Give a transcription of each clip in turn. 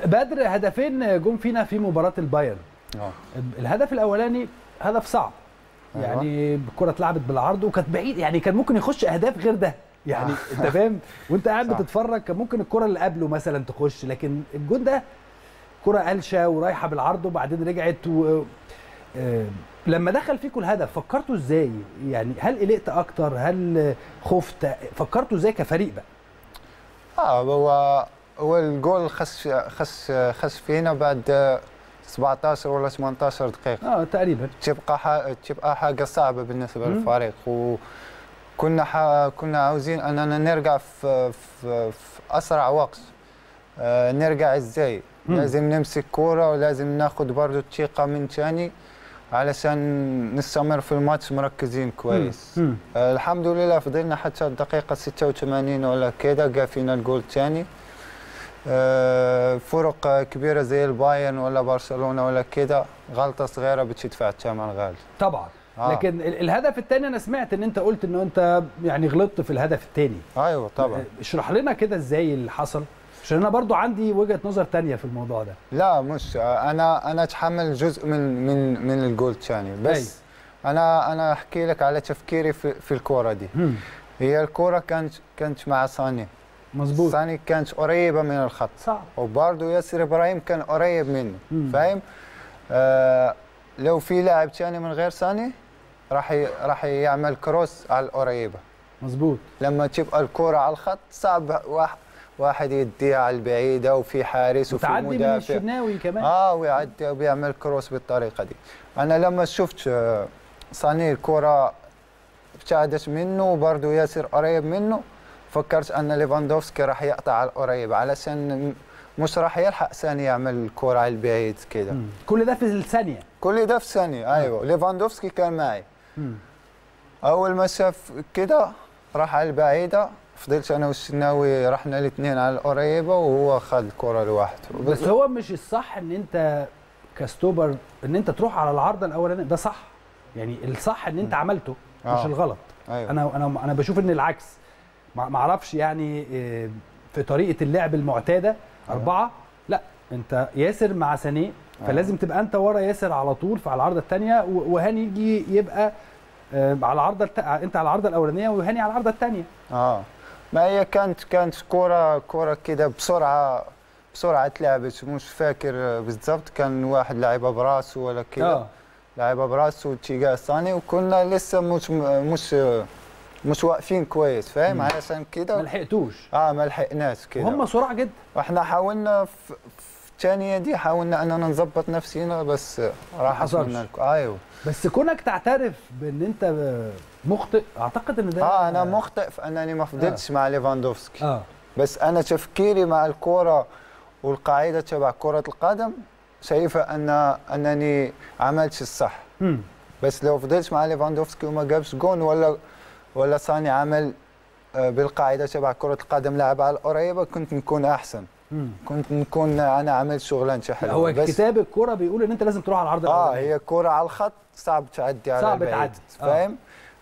بدر هدفين جم فينا في مباراه البايرن اه الهدف الاولاني هدف صعب أيوة. يعني الكره اتلعبت بالعرض وكانت بعيد يعني كان ممكن يخش اهداف غير ده يعني انت فاهم وانت قاعد صح. بتتفرج كان ممكن الكره اللي قبله مثلا تخش لكن الجون ده كره قلشه ورايحه بالعرض وبعدين رجعت و... آه، لما دخل فيكم الهدف فكرتوا ازاي يعني هل قلقت اكتر هل خفت فكرتوا ازاي كفريق بقى اه هو هو الجول خش خش خش فينا بعد 17 ولا 18 دقيقة اه تقريبا تبقى ح- تبقى حاجة صعبة بالنسبة مم. للفريق وكنا ح... كنا عاوزين اننا نرجع في في, في اسرع وقت آه نرجع ازاي؟ مم. لازم نمسك كورة ولازم ناخذ برضو الثقة من تاني علشان نستمر في الماتش مركزين كويس مم. آه، الحمد لله فضلنا حتى الدقيقة 86 ولا كده جا فينا الجول الثاني آه، فرق آه، كبيرة زي البايرن ولا برشلونة ولا كده غلطة صغيرة بتدفع الثمن غالي طبعا آه. لكن ال- الهدف الثاني انا سمعت ان انت قلت ان انت يعني غلطت في الهدف الثاني ايوه طبعا اشرح لنا كده ازاي اللي حصل عشان انا برضو عندي وجهة نظر تانية في الموضوع ده لا مش آه، انا انا اتحمل جزء من من من الجول الثاني بس انا انا احكي لك على تفكيري في, في الكرة دي مم. هي الكرة كانت كانت مع ساني مظبوط ساني كانت قريبة من الخط صعب وبرضه ياسر ابراهيم كان قريب منه مم. فاهم آه لو في لاعب ثاني من غير ساني راح ي... راح يعمل كروس على القريبه مظبوط لما تبقى الكره على الخط صعب واحد واحد يديها على البعيده وفي حارس وفي وتعدي من مدافع الشناوي كمان اه ويعدي وبيعمل كروس بالطريقه دي انا لما شفت آه، ساني الكره ابتعدت منه وبرضه ياسر قريب منه فكرت ان ليفاندوفسكي راح يقطع على القريب علشان مش راح يلحق ساني يعمل الكره على البعيد كده مم. كل ده في الثانية كل ده في ثانيه ايوه ليفاندوفسكي كان معي مم. اول ما شاف كده راح على البعيده فضلت انا والشناوي رحنا الاثنين على القريبه وهو خد الكره لوحده بس هو مش الصح ان انت كستوبر ان انت تروح على العارضة الاولانية ده صح يعني الصح ان انت عملته مش آه. الغلط ايوه انا انا انا بشوف ان العكس ما ما اعرفش يعني إيه، في طريقه اللعب المعتاده اربعه لا انت ياسر مع سانيه فلازم تبقى انت ورا ياسر على طول في على العارضه الثانيه وهاني يجي يبقى آه، على العارضه الت... انت على العارضه الاولانيه وهاني على العارضه الثانيه اه ما هي كانت كانت كرة كرة كده بسرعة بسرعة اتلعبت مش فاكر بالضبط كان واحد لعبها براسه ولا كده اه لعبها براسه وتيجا الثاني وكنا لسه مش مش مش واقفين كويس فاهم مم. علشان ما كده لحقتوش اه ما لحقناش كده هم سرعه جدا واحنا حاولنا في في الثانية دي حاولنا اننا نظبط نفسينا بس راحت حصلش. منا الك- ايوه بس كونك تعترف بان انت مخطئ اعتقد ان ده اه انا مخطئ في انني ما فضلتش مع ليفاندوفسكي اه بس انا تفكيري مع الكوره والقاعده تبع كره القدم شايفه ان انني عملت الصح مم. بس لو فضلت مع ليفاندوفسكي وما جابش جون ولا ولا صاني عمل آه، بالقاعده تبع كره القدم لعب على القريبه كنت نكون احسن مم. كنت نكون انا عملت شغلانتي حلوه هو بس كتاب الكوره بيقول ان انت لازم تروح على العارضه اه الأولانية. هي كرة على الخط صعب تعدي على صعب البعيد تعدي. آه. فاهم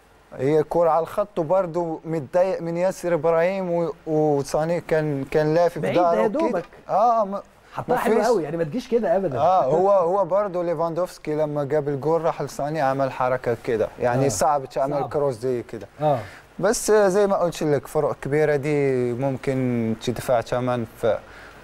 هي كرة على الخط وبرضه متضايق من ياسر ابراهيم و- وصاني كان كان لافف بعيد يا ظهره كده. دوبك. اه ما حطها حلو مفيش- قوي يعني ما تجيش كده ابدا اه هو هو برضه ليفاندوفسكي لما جاب الجول راح لصاني عمل حركه كده يعني آه. آه. صعب تعمل صعب. كروس زي كده اه بس زي ما قلت لك فرق كبيره دي ممكن تدفع ثمن في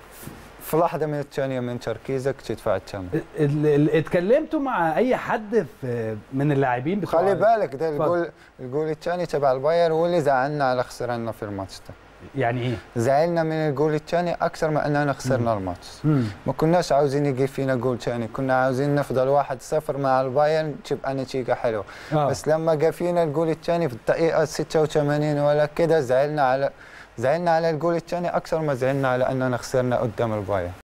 في لحظه من الثانيه من تركيزك تدفع الثمن ال- ال- اتكلمتوا مع اي حد في من اللاعبين بتوع خلي بالك ده اتفضل. الجول الجول الثاني تبع الباير هو اللي زعلنا على خسرنا في الماتش ده يعني ايه زعلنا من الجول الثاني اكثر ما اننا خسرنا الماتش مم. ما كناش عاوزين يجي فينا جول ثاني كنا عاوزين نفضل واحد صفر مع البايرن تبقى نتيجه حلوه آه. بس لما جا فينا الجول الثاني في الدقيقه 86 ولا كده زعلنا على زعلنا على الجول الثاني اكثر ما زعلنا على اننا خسرنا قدام البايرن